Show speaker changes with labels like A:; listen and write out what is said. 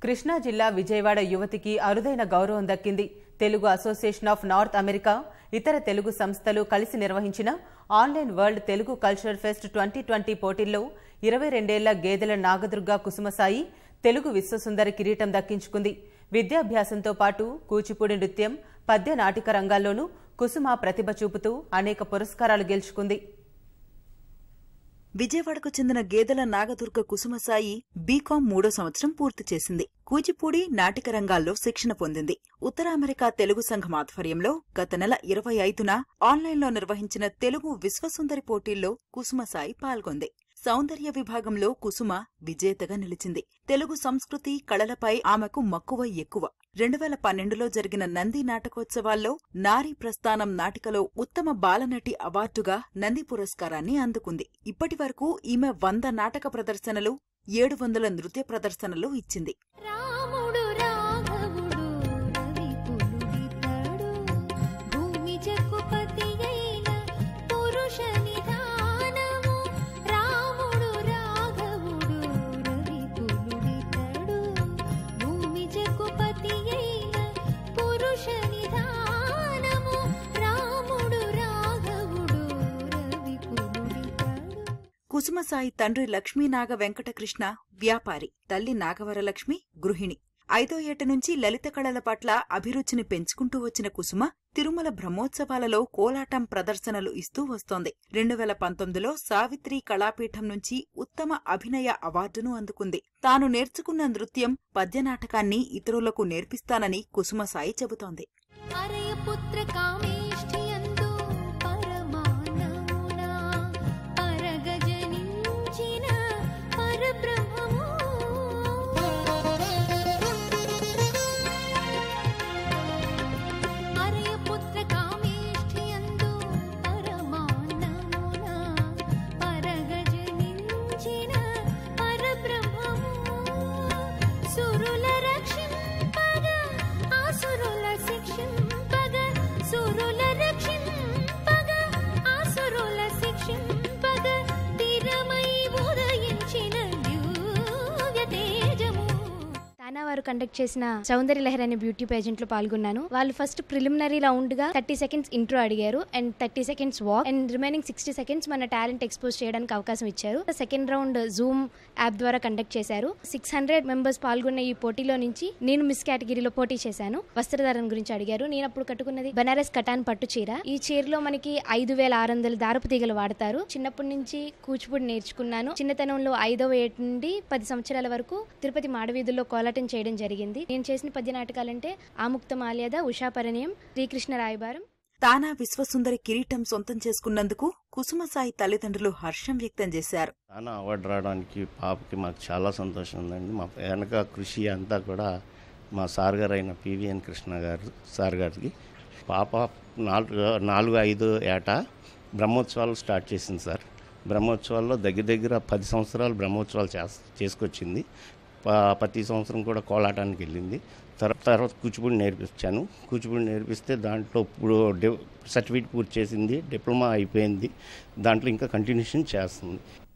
A: కృష్ణా జిల్లా విజయవాడ యువతికి అరుదైన గౌరవం దక్కింది Telugu association of north America ఇతర తెలుగు సంస్థలు కలిసి నిర్వహించిన online world Telugu cultural fest twenty twenty పోటీల్లో ఇరవై రెండేళ్ల గేదెల నాగదుర్గ కుసుమసాయి తెలుగు విశ్వసుందరి కిరీటం దక్కించుకుంది విద్యాభ్యాసంతో పాటు కూచిపూడి నృత్యం పద్య నాటిక రంగాల్లోనూ కుసుమ ప్రతిభ చూపుతూ అనేక పురస్కారాలు గెలుచుకుంది
B: విజయవాడకు చెందిన గేదెల నాగదుర్గ కుసుమసాయి బీకాం మూడో సంవత్సరం పూర్తి చేసింది కూచిపూడి నాటిక రంగాల్లో శిక్షణ పొందింది ఉత్తర అమెరికా తెలుగు సంఘం ఆధ్వర్యంలో గత నెల ఇరవై ఐదున ఆన్లైన్లో నిర్వహించిన తెలుగు విశ్వసుందరి పోటీల్లో కుసుమసాయి పాల్గొంది సౌందర్య విభాగంలో కుసుమ విజేతగా నిలిచింది తెలుగు సంస్కృతి కళలపై ఆమెకు మక్కువ ఎక్కువ రెండు వేల పన్నెండులో జరిగిన నంది నాటకోత్సవాల్లో నారీ ప్రస్థానం నాటికలో ఉత్తమ బాలనటి అవార్డుగా నంది పురస్కారాన్ని అందుకుంది ఇప్పటి వరకు ఈమె వంద నాటక ప్రదర్శనలు ఏడు వందల నృత్య ప్రదర్శనలు ఇచ్చింది
C: రాముడు రాఘవుడు రవి పులుడితడు భూమి జగ్గుపతి అయిన పురుష నిధానము రాముడు రాఘవుడు రవి పులుడితడు భూమి జగ్గుపతి అయిన పురుష నిధానము రాముడు రాఘవుడు రవి పులుడితడు
B: కుసుమసాయి తండ్రి లక్ష్మీనాగ వెంకటకృష్ణ వ్యాపారి తల్లి నాగవరలక్ష్మి గృహిణి ఐదో ఏట నుంచి లలిత కళల పట్ల అభిరుచిని పెంచుకుంటూ వచ్చిన కుసుమ తిరుమల బ్రహ్మోత్సవాలలో కోలాటం ప్రదర్శనలు ఇస్తూ వస్తోంది రెండు వేల పంతొమ్మిదిలో సావిత్రి కళాపీఠం నుంచి ఉత్తమ అభినయ అవార్డును అందుకుంది తాను నేర్చుకున్న నృత్యం పద్యనాటకాన్ని ఇతరులకు నేర్పిస్తానని కుసుమసాయి చెబుతోంది
C: అరయపుత్ర కామేష్ఠియందు పరమాన్నమునా పరగజనించిన పరబ్రహ్మము అరయపుత్ర కామేష్ఠియందు పరమాన్నమునా పరగజనించిన పరబ్రహ్మము సురుల రక్షింపగా ఆసురుల శిక్షింపగా సురుల రక్షింపగా ఆసురుల శిక్షింపగా తిరమై ఉదయించిన దివ్య తేజము
D: తానా వారు కండక్ట్ చేసిన సౌందర్య లహరి అనే బ్యూటీ పేజెంట్ లో పాల్గొన్నాను వాళ్ళు ఫస్ట్ ప్రిలిమినరీ రౌండ్ గా థర్టీ సెకండ్స్ ఇంట్రో అడిగారు and thirty seconds walk and remaining sixty seconds మన టాలెంట్ ఎక్స్పోజ్ చేయడానికి అవకాశం ఇచ్చారు సెకండ్ రౌండ్ జూమ్ యాప్ ద్వారా కండక్ట్ చేశారు సిక్స్ హండ్రెడ్ మెంబర్స్ పాల్గొన్న ఈ పోటీలో నుంచి నేను మిస్ కేటగిరీలో పోటీ చేశాను వస్త్రధారణ గురించి అడిగారు నేను అప్పుడు కట్టుకున్నది బనారస్ కటాన్ పట్టు చీర ఈ చీరలో మనకి ఐదు వేల ఆరు వందల దారపు తీగలు వాడతారు చిన్నప్పటి నుంచి కూచిపూడి నేర్చుకున్నాను చిన్నతనంలో ఐదవ ఏటి నుండి పది సంవత్సరాల వరకు తిరుపతి మాడవీధుల్లో కోలాటం చేయడం జరిగింది నేను చేసిన పద్య నాటకాలంటే ఆముక్త మాల్యద ఉషాపరణయం శ్రీకృష్ణ రాయబారం
B: తానా విశ్వసుందరి కిరీటం సొంతం చేసుకున్నందుకు కుసుమసాయి తల్లిదండ్రులు హర్షం వ్యక్తం చేశారు
E: తానా అవార్డు రావడానికి పాపకి మాకు చాలా సంతోషం ఉందండి మా వెనక కృషి అంతా కూడా మా సార్ గారు అయిన పివిఎన్ కృష్ణ గారు సార్ గారికి పాప నాలుగు నాలుగు ఐదు ఏట బ్రహ్మోత్సవాలు స్టార్ట్ చేసింది సార్ బ్రహ్మోత్సవాల్లో దగ్గర దగ్గర పది సంవత్సరాలు బ్రహ్మోత్సవాలు చేస్ చేసుకొచ్చింది ప- ప్రతి సంవత్సరం కూడా కోలాటానికి వెళ్ళింది తర్వాత తర్వాత కూచిపూడి నేర్పించాను కూచిపూడి నేర్పిస్తే దాంట్లో ఇప్పుడు డి సర్టిఫికేట్ పూర్తి చేసింది డిప్లొమా అయిపోయింది దాంట్లో ఇంకా కంటిన్యూషన్ చేస్తుంది